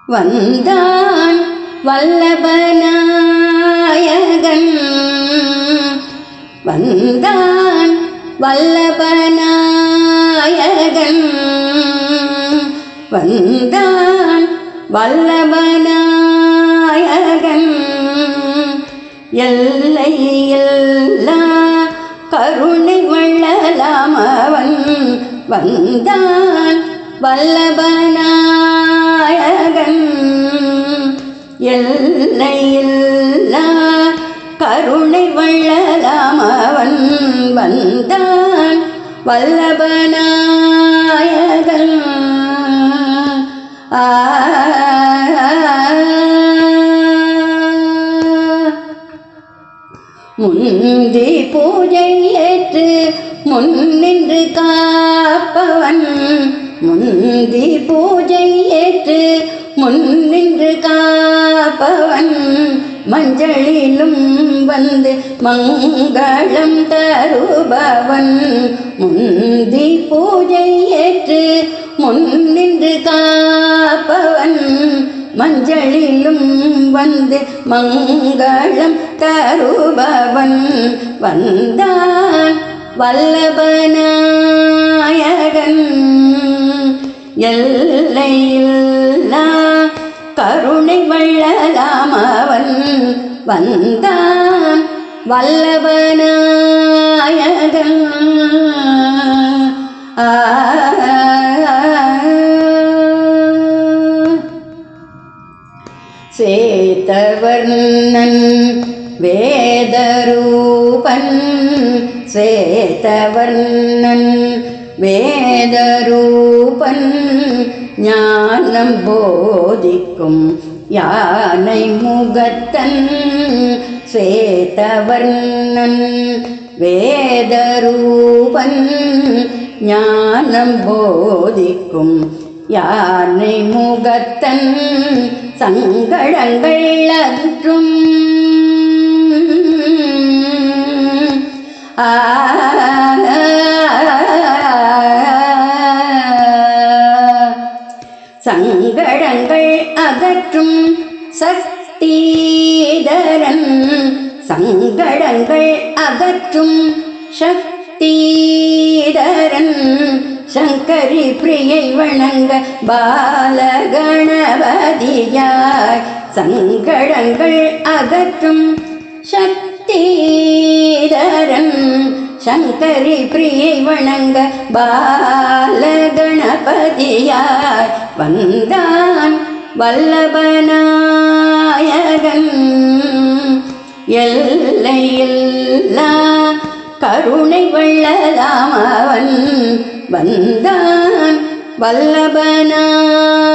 வந்தான் வல்லபநாயகன் வந்தான் வல்லபநாயகன் வந்தான் வல்லபநாயகன் எல்லை எல்லா கருணை வள்ளலாம் அவன் வந்தான் வல்லபநாயகன் எல்லையில்லா கருணை வள்ளலாம் அவன் வந்தான் வல்லபநாயகன் ஆ முந்தி பூஜை ஏற்று முன்னின்று காப்பவன் முந்தி பூஜை ஏற்று முன்னின்று காப்பவன் மஞ்சளிலும் வந்து மங்களம் தருபவன் முந்தி பூஜை ஏற்று முன்னின்று காப்பவன் மஞ்சளிலும் வந்து மங்களம் தருபவன் வந்தான் வல்லபநாயகன் எல்லையில்லா கருணை வள்ளலாம் அவன் வந்தான் வல்லபநாயகன் ஆ சேத்தவர்ணன் வேதரூபன் சேத்தவர்ணன் வேதரூபன் ஞானம் போதிக்கும் யானை முகத்தன் சேத்தவர்ணன் வேதரூபன் ஞானம் போதிக்கும் யானை முகத்தன் சங்கடங்கள் அற்றும் ஆ சங்கடங்கள் அகற்றும் சக்திதரன் சங்கடங்கள் அகற்றும் சக்திதரன் சங்கரி பிரியை வணங்க பாலகணபதியாய் சங்கடங்கள் அகற்றும் சக்திதரன் சங்கரி பிரியை வணங்க பாலகணபதியாய் வந்தான் வல்லபநாயகன் எல்லையில்லா கருணை வள்ளலாம் அவன் வந்தான் வல்லபநாயகன்